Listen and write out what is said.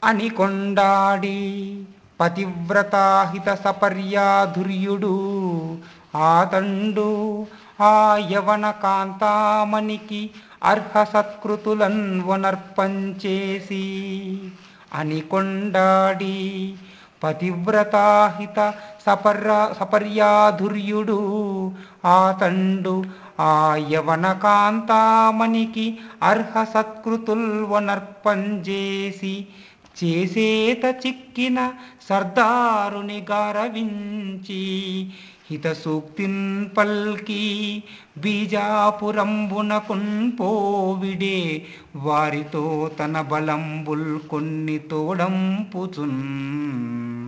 అని కొండాడి పతివ్రతాహిత సపర్యాధుర్యుడు ఆతండు ఆ యవన కాంతామణికి అర్హ సత్కృతులన్ వనర్పంచేసి అని కొండాడి పతివ్రతాహిత సపర్య సపర్యాధుర్యుడు ఆతండు ఆ యవన కాంతామణికి అర్హ సత్కృతుల్ వనర్పంజేసి చేసేత చిక్కిన సర్దారుని గారవించి హిత సూక్తిన్ పల్కి బీజాపురంబునకున్ పోవిడే వారితో తన బలంబుల్ కొన్ని తోడంపుచున్